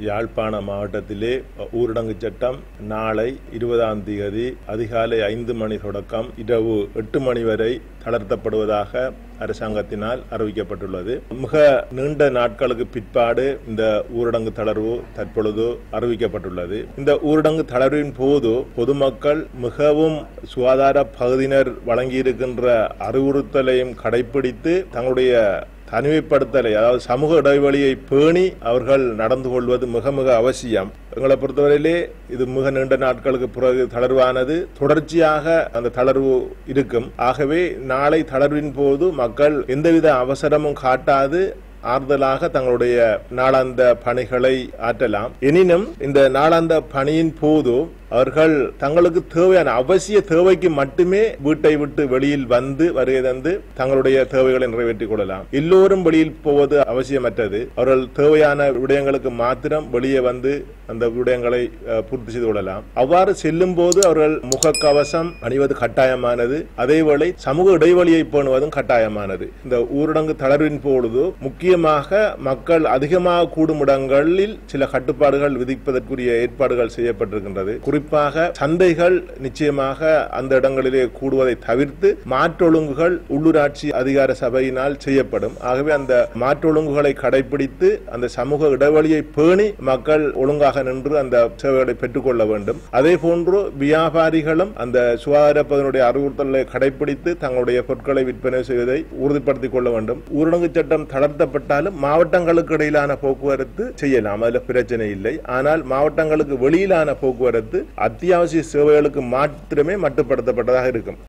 யாழ்ப்பாண மாவட்டத்திலே ஊரடங்கு சட்டம் நாளை இருபதாம் தேதி அதிகாலை ஐந்து மணி தொடக்கம் இரவு எட்டு மணி வரை தளர்த்தப்படுவதாக அரசாங்கத்தினால் அறிவிக்கப்பட்டுள்ளது மிக நீண்ட நாட்களுக்கு பிற்பாடு இந்த ஊரடங்கு தளர்வு தற்பொழுது அறிவிக்கப்பட்டுள்ளது இந்த ஊரடங்கு தளர்வின் போது பொதுமக்கள் மிகவும் சுகாதார பகுதியினர் வழங்கியிருக்கின்ற அறிவுறுத்தலையும் கடைபிடித்து தங்களுடைய தனிமைப்படுத்தலை அதாவது சமூக இடைவெளியை பேணி அவர்கள் நடந்து கொள்வது மிக மிக அவசியம் எங்களை பொறுத்தவரையிலே இது மிக நீண்ட நாட்களுக்கு பிறகு தளர்வானது தொடர்ச்சியாக அந்த தளர்வு இருக்கும் ஆகவே நாளை தளர்வின் போது மக்கள் எந்தவித அவசரமும் காட்டாது ஆறுதலாக தங்களுடைய நாளாந்த பணிகளை ஆற்றலாம் எனினும் இந்த நாளாந்த பணியின் போது அவர்கள் தங்களுக்கு தேவையான அவசிய தேவைக்கு மட்டுமே வீட்டை விட்டு வெளியில் வந்து வருகை தந்து தங்களுடைய தேவைகளை நிறைவேற்றிக் கொள்ளலாம் எல்லோரும் வெளியில் போவது அவசியமற்றது அவர்கள் தேவையான விடயங்களுக்கு மாத்திரம் வெளியே வந்து அந்த விடயங்களை பூர்த்தி செய்து கொள்ளலாம் அவ்வாறு செல்லும் போது அவர்கள் முகக்கவசம் அணிவது கட்டாயமானது அதேவேளை சமூக இடைவெளியை பேணுவதும் கட்டாயமானது இந்த ஊரடங்கு தளர்வின் பொழுது முக்கியமாக மக்கள் அதிகமாக கூடும் இடங்களில் சில கட்டுப்பாடுகள் விதிப்பதற்குரிய ஏற்பாடுகள் செய்யப்பட்டிருக்கின்றது குறிப்பாக சந்தைகள் நிச்சயமாக அந்த இடங்களிலே கூடுவதை தவிர்த்து மாற்றொழுங்குகள் உள்ளூராட்சி அதிகார சபையினால் செய்யப்படும் ஆகவே அந்த மாற்றொழுங்குகளை கடைபிடித்து அந்த சமூக இடைவெளியை பேணி மக்கள் ஒழுங்காக நின்று அந்த சேவைகளை பெற்றுக்கொள்ள வேண்டும் அதே போன்று வியாபாரிகளும் அந்த சுகாதார பதனுடைய அறிவுறுத்தலை கடைபிடித்து தங்களுடைய பொருட்களை விற்பனை செய்வதை உறுதிப்படுத்திக் கொள்ள வேண்டும் ஊரடங்கு சட்டம் தளர்த்தப்பட்டாலும் மாவட்டங்களுக்கு இடையிலான போக்குவரத்து செய்யலாம் அதுல பிரச்சனை இல்லை ஆனால் மாவட்டங்களுக்கு வெளியிலான போக்குவரத்து அத்தியாவசிய சேவைகளுக்கு மாத்திரமே மட்டுப்படுத்தப்பட்டதாக இருக்கும்